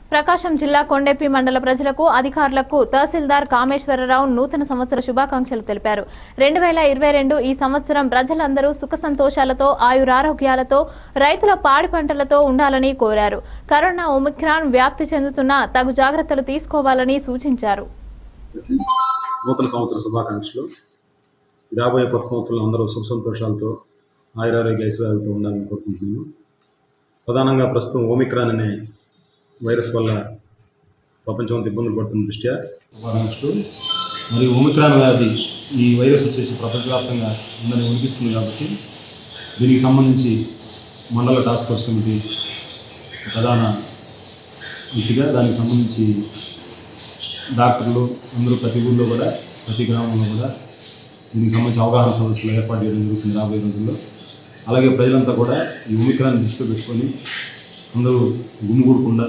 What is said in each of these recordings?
ప్రకాశం జిల్లా కొండెపి మండల ప్రజలకు అధికారులకు తహసీల్దార్ కామేశ్వరరావు నూతన సంవత్సర శుభాకాంక్షలు తెలిపారు రెండు వేల ఇరవై రెండు ఈ సంవత్సరం ప్రజలందరూ సుఖ సంతోషాలతో ఆయురారోగ్యాలతో రైతుల పాడి పంటలతో ఉండాలని కోరారు కరోనా ఒమిక్రాన్ వ్యాప్తి చెందుతున్న తగు జాగ్రత్తలు తీసుకోవాలని సూచించారు నూతన సంవత్సర శుభాకాంక్షలు రాబోయే కొత్త సంవత్సరంలో అందరూ సుఖ సంతోషాలతో ఆయురారోగ్య ఐశ్వర్యాలతో ఉండాలని కోరుకుంటున్నాను ప్రధానంగా ప్రస్తుతం ఓమిక్రాన్ అనే వైరస్ వల్ల ప్రపంచం అంతా ఇబ్బందులు పడుతున్న దృష్ట్యా శుభాకాంక్షలు మరియు ఓమిక్రాన్ వ్యాధి ఈ వైరస్ వచ్చేసి ప్రపంచవ్యాప్తంగా ఉందని వినిపిస్తుంది కాబట్టి దీనికి సంబంధించి మండల టాస్క్ ఫోర్స్ కమిటీ ప్రధాన వ్యక్తిగా దానికి సంబంధించి డాక్టర్లు అందరూ ప్రతి ఊళ్ళో కూడా ప్రతి గ్రామంలో కూడా దీనికి సంబంధించి అవగాహన సదస్సులు ఏర్పాటు చేయడం జరుగుతుంది రాబోయే రోజుల్లో అలాగే ప్రజలంతా కూడా ఈ ఉమిక్రాన్ని దృష్టిలో పెట్టుకొని అందరూ గుమ్మిగూడకుండా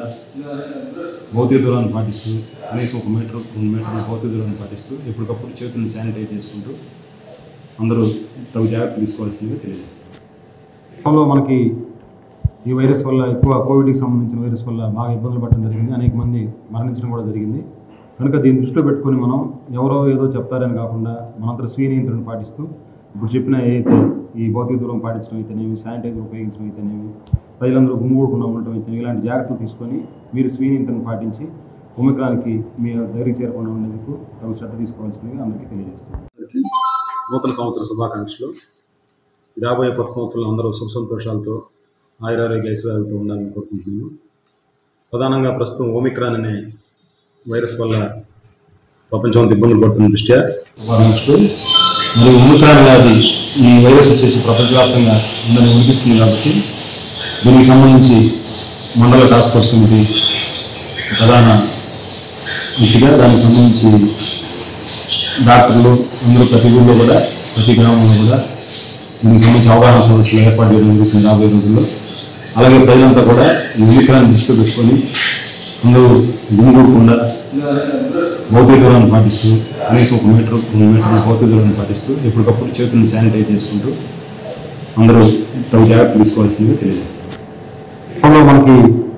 భౌతిక దూరాన్ని పాటిస్తూ కనీసం ఒక మీటర్ రెండు మీటర్ల భౌతిక దూరాన్ని పాటిస్తూ ఎప్పటికప్పుడు చేతులను శానిటైజ్ చేసుకుంటూ అందరూ తగు జాగ్రత్తలు తీసుకోవాల్సిందిగా తెలియజేస్తారు మనకి ఈ వైరస్ వల్ల ఎక్కువ కోవిడ్కి సంబంధించిన వైరస్ వల్ల బాగా ఇబ్బందులు పడడం జరిగింది అనేక మంది మరణించడం కూడా జరిగింది కనుక దీన్ని దృష్టిలో పెట్టుకొని మనం ఎవరో ఏదో చెప్తారని కాకుండా మనందరూ స్వీయ నియంత్రణ పాటిస్తూ ఇప్పుడు చెప్పిన ఏదైతే ఈ భౌతిక దూరం పాటించడం అయితేనేమి శానిటైజర్ ఉపయోగించడం అయితేనేమి ప్రజలందరూ గుమ్మిగూడకుండా ఉండటం అయితేనేమి ఇలాంటి జాగ్రత్తలు తీసుకొని మీరు స్వీయ నియంత్రణ పాటించి ఒమిక్రాన్కి మీ దగ్గరికి చేరకుండా ఉండేందుకు తగు శ్రద్ధ తీసుకోవాల్సిందిగా అందరికీ తెలియజేస్తున్నాను నూతన సంవత్సర శుభాకాంక్షలు రాబోయే కొత్త సంవత్సరంలో అందరూ సుఖ సంతోషాలతో ఆయురారోగ్య ఐశ్వర్యాలతో ఉండాలని కోరుకుంటున్నాను ప్రధానంగా ప్రస్తుతం ఓమిక్రాన్ అనే వైరస్ వల్ల ప్రపంచం అంతా ఇబ్బందులు పడుతున్న దృష్ట్యా శుభాకాంక్షలు మరియు ఓమిక్రాన్ వ్యాధి ఈ వైరస్ వచ్చేసి ప్రపంచవ్యాప్తంగా ఉందని వినిపిస్తుంది కాబట్టి దీనికి సంబంధించి మండల టాస్క్ ఫోర్స్ కమిటీ ప్రధాన వ్యక్తిగా దానికి సంబంధించి డాక్టర్లు అందరూ ప్రతి ఊళ్ళో కూడా ప్రతి గ్రామంలో కూడా దీనికి సంబంధించి అవగాహన సదస్సులు ఏర్పాటు చేయడం జరుగుతుంది రాబోయే రోజుల్లో అలాగే ప్రజలంతా కూడా ఈ ఉమిక్రాన్ని దృష్టిలో పెట్టుకొని అందరూ గుమిగూడకుండా భౌతిక దూరాన్ని పాటిస్తూ కనీసం ఒక మీటర్ రెండు మీటర్ల భౌతిక దూరాన్ని పాటిస్తూ ఎప్పటికప్పుడు చేతులను శానిటైజ్ చేసుకుంటూ అందరూ తగు జాగ్రత్తలు తీసుకోవాల్సిందిగా తెలియజేస్తారు మనకి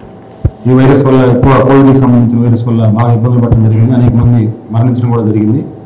ఈ వైరస్ వల్ల ఎక్కువ కోవిడ్కి సంబంధించిన వైరస్ వల్ల బాగా ఇబ్బందులు పడడం జరిగింది అనేక మంది మరణించడం కూడా జరిగింది